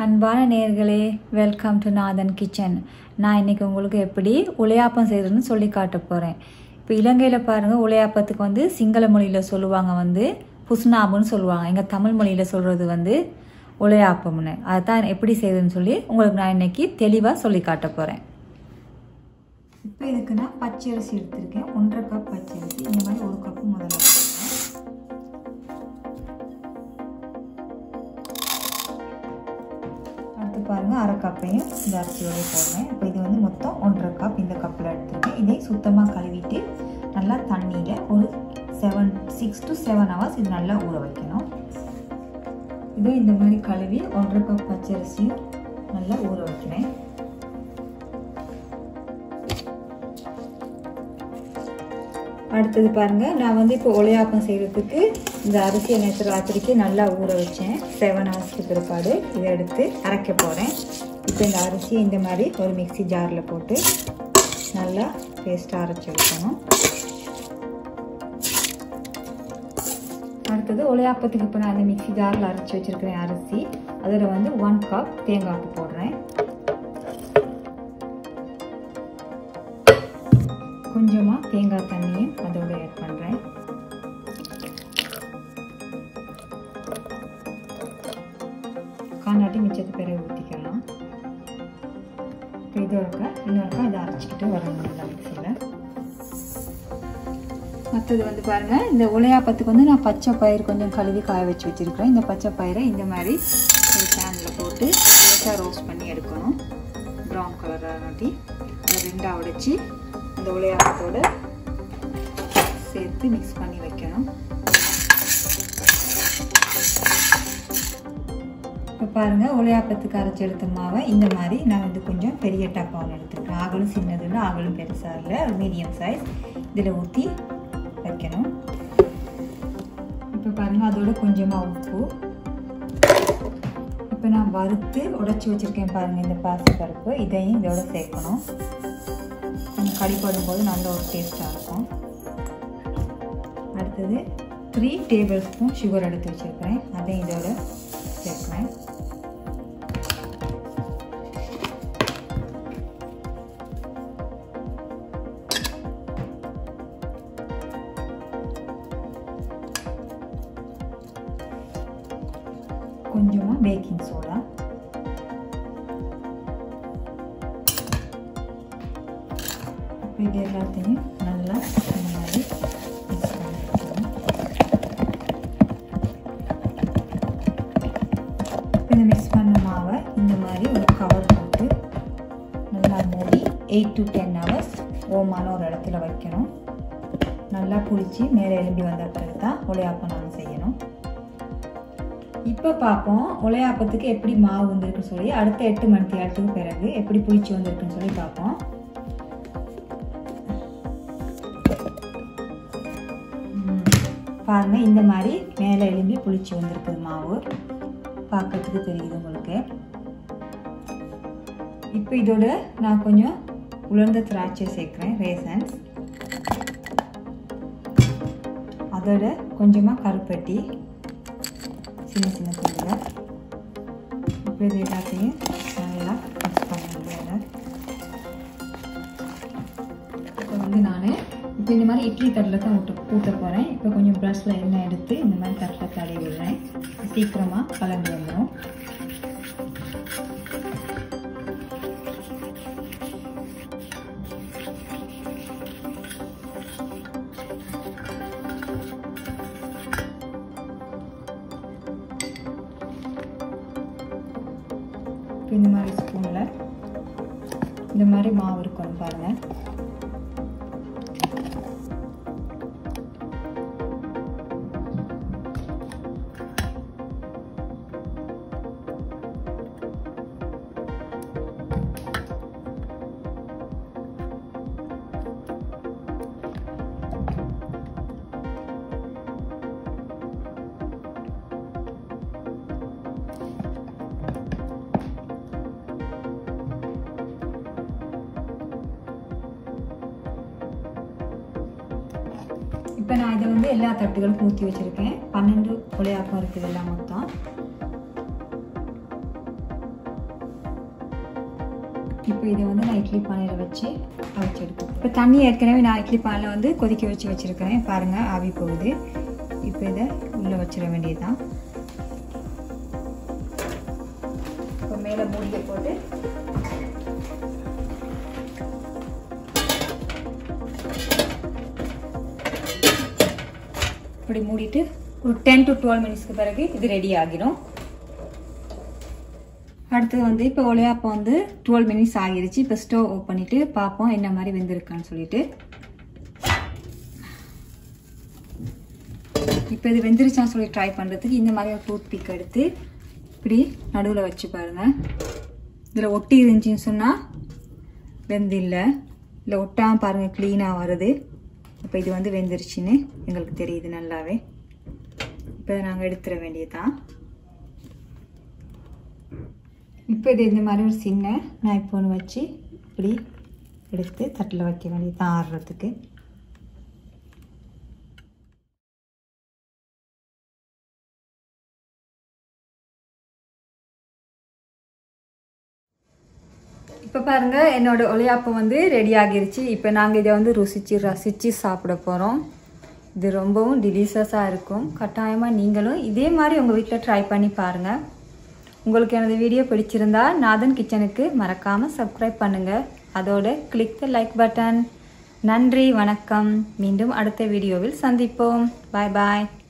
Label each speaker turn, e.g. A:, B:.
A: அன்பான நேர்களே welcome to Nathan kitchen நான் இன்னைக்கு உங்களுக்கு எப்படி உளையாப்பம் செய்கிறதுன்னு சொல்லி காட்ட போகிறேன் இப்போ இலங்கையில் பாருங்கள் உளையாப்பத்துக்கு வந்து சிங்கள மொழியில் சொல்லுவாங்க வந்து புஸ்னாபுன்னு சொல்லுவாங்க எங்கள் தமிழ் மொழியில் சொல்கிறது வந்து உளையாப்பம்னு அதான் எப்படி செய்யுதுன்னு சொல்லி உங்களுக்கு நான் இன்னைக்கு தெளிவாக சொல்லி காட்ட போகிறேன் இப்போ இதுக்கு நான் பச்சை அரிசி எடுத்திருக்கேன் ஒன்றரை கப் பச்சை அரிசி இந்த மாதிரி ஒரு கப்பு முதல்ல அடுத்து பாருங்கள் அரை கப்பையும் இந்த அரிசியோட போடுறேன் இப்போ இது வந்து மொத்தம் ஒன்றரை கப் இந்த கப்பில் எடுத்துருக்கேன் இதை சுத்தமாக கழுவிட்டு நல்லா தண்ணியில் ஒரு seven six to seven hours இது நல்லா ஊற வைக்கணும் இது இந்த மாதிரி கழுவி ஒன்றரை கப் பச்சரிசியும் நல்லா ஊற வைக்கிறேன் அடுத்தது பாருங்கள் நான் வந்து இப்போ ஒலையாப்பம் செய்கிறதுக்கு இந்த அரிசியை நேற்று ராத்திரிக்கு நல்லா ஊற வச்சேன் செவன் ஹவர்ஸ்க்கு பிற்பாடு இதை எடுத்து அரைக்க போகிறேன் இப்போ இந்த அரிசியை இந்த மாதிரி ஒரு மிக்சி ஜாரில் போட்டு நல்லா பேஸ்ட்டாக அரைச்சி வைக்கணும் அடுத்தது ஒலையாப்பத்துக்கு இப்போ நான் அந்த மிக்சி ஜாரில் அரைச்சி வச்சுருக்கிறேன் அரிசி அதில் வந்து ஒன் கப் தேங்காய்ப்பு போடுறேன் கொஞ்சமாக தேங்காய் தண்ணியும் அதோட ஆட் பண்ணுறேன் காணாட்டி மிச்சத்து பிறகு ஊற்றிக்கலாம் இப்போ இதோட இன்னொருக்கா இதை அரைச்சிக்கிட்டு வரணும் நல்லா மிக்சியில் மற்றது வந்து பாருங்கள் இந்த உலையாப்பத்துக்கு வந்து நான் பச்சை பயிர் கொஞ்சம் கழுவி காய வச்சு வச்சுருக்கிறேன் இந்த பச்சை பயிரை இந்த மாதிரி ஒரு பேனில் போட்டு லேசாக ரோஸ்ட் பண்ணி எடுக்கணும் ப்ரௌன் கலராக காட்டி அதை ரெண்டாக உடைச்சி இந்த உலையாப்பத்தோடு சேர்த்து மிக்ஸ் பண்ணி வைக்கணும் இப்போ பாருங்கள் உலையாப்பத்துக்கு அரைச்சி எடுத்த மாவை இந்த மாதிரி நான் வந்து கொஞ்சம் பெரிய டப்பாவில் எடுத்துருக்கேன் ஆகலும் சின்னது இல்லை ஆகலும் பெருசாக இல்லை மீடியம் சைஸ் இதில் ஊற்றி வைக்கணும் இப்போ பாருங்கள் அதோட கொஞ்சமாக உப்பு இப்போ நான் வறுத்து உடச்சி வச்சுருக்கேன் பாருங்கள் இந்த பாசி பருப்பு இதையும் இதோட சேர்க்கணும் கொஞ்சம் கறி போடும்போது நல்ல ஒரு டேஸ்ட்டாக இருக்கும் அடுத்தது த்ரீ டேபிள் ஸ்பூன் சுகர் எடுத்து வச்சுருக்கிறேன் அதையும் இதோட சேர்க்குறேன் கொஞ்சமாக பேக்கிங் சோடா இது எல்லாத்தையும் நல்லா இந்த மாதிரி மிக்ஸ் பண்ணிக்கணும் இந்த மிக்ஸ் பண்ண மாவை இந்த மாதிரி ஒரு கவர் போட்டு நல்லா மூடி எயிட் டு டென் ஹவர்ஸ் ஓமான ஒரு இடத்துல வைக்கணும் நல்லா புளிச்சு மேலே எழும்பி வந்த பிறகு தான் உலையாப்பம் நாம் செய்யணும் இப்போ பார்ப்போம் உலையாப்பத்துக்கு எப்படி மாவு வந்திருக்குன்னு சொல்லி அடுத்த எட்டு மணி நேரத்துக்கு பிறகு எப்படி புளிச்சு வந்திருக்குன்னு சொல்லி பார்ப்போம் பாருங்க இந்த மாதிரி மேலே எழும்பி புளிச்சு வந்திருக்குது மாவு பார்க்கறதுக்கு தெரியுது உங்களுக்கு இப்போ இதோட நான் கொஞ்சம் உலர்ந்த திராட்சை சேர்க்குறேன் ரேசன்ஸ் அதோட கொஞ்சமாக கருப்பட்டி சின்ன சின்ன துண்டில் இப்போ இது எல்லாத்தையும் நல்லா மிக்ஸ் பண்ண முடியாது இப்போ வந்து நான் இப்போ இந்த மாதிரி இட்லி தட்டில் தான் ஊட்ட ஊற்ற போகிறேன் இப்போ கொஞ்சம் ப்ரஷில் எண்ணெய் எடுத்து இந்த மாதிரி தட்டில் தடவி விடுறேன் சீக்கிரமாக கலந்து வந்துடும் இந்த மாதிரி ஸ்பூனில் இந்த மாதிரி மாவு இருக்கணும் பாருங்கள் இப்போ நான் இதை வந்து எல்லா தட்டுகளும் ஊற்றி வச்சுருக்கேன் பன்னெண்டு உலையாப்பம் இருக்குது எல்லாம் மொத்தம் இப்போ இதை வந்து நான் இட்லி பானையில் வச்சு அவிச்சு எடுப்பேன் இப்போ தண்ணி ஏற்கனவே நான் இட்லி பானையில் வந்து கொதிக்க வச்சு வச்சுருக்கிறேன் பாருங்கள் ஆவி போகுது இப்போ இதை உள்ளே வச்சிட வேண்டியதுதான் இப்போ மேலே மூடியை போட்டு இப்படி மூடிட்டு ஒரு டென் டு டுவெல் மினிட்ஸ்க்கு பிறகு இது ரெடி ஆகிடும் அடுத்தது வந்து இப்போ ஒலையாப்பம் வந்து டுவெல் மினிட்ஸ் ஆகிருச்சு இப்போ ஸ்டவ் ஆஃப் பண்ணிட்டு பார்ப்போம் என்ன மாதிரி வெந்திருக்கான்னு சொல்லிட்டு இப்போ இது வெந்திருச்சான்னு சொல்லி ட்ரை பண்ணுறதுக்கு இந்த மாதிரி ஒரு டூத் பிக் எடுத்து இப்படி நடுவில் வச்சு பாருங்க இதில் ஒட்டி இருந்துச்சின்னு சொன்னால் வெந்தில்லை இல்லை ஒட்டாமல் பாருங்கள் க்ளீனாக வருது இப்போ இது வந்து வெந்துருச்சுன்னு எங்களுக்கு தெரியுது நல்லாவே இப்போ நாங்கள் எடுத்துட வேண்டியதுதான் இப்போ இது இந்த மாதிரி ஒரு சின்ன நான் இப்போ ஒன்று வச்சு இப்படி எடுத்து தட்டில் வைக்க வேண்டியது தான் ஆடுறதுக்கு இப்போ பாருங்க என்னோட ஒளியாப்பம் வந்து ரெடி ஆகிருச்சு இப்போ நாங்கள் இதை வந்து ருசிச்சு ரசித்து சாப்பிட போகிறோம் இது ரொம்பவும் டிலிஷியஸாக இருக்கும் கட்டாயமாக நீங்களும் இதே மாதிரி உங்கள் வீட்டில் ட்ரை பண்ணி பாருங்கள் உங்களுக்கு எனது வீடியோ பிடிச்சிருந்தா நாதன் கிச்சனுக்கு மறக்காமல் சப்ஸ்கிரைப் பண்ணுங்கள் அதோட கிளிக் த லைக் பட்டன் நன்றி வணக்கம் மீண்டும் அடுத்த வீடியோவில் சந்திப்போம் பாய் பாய்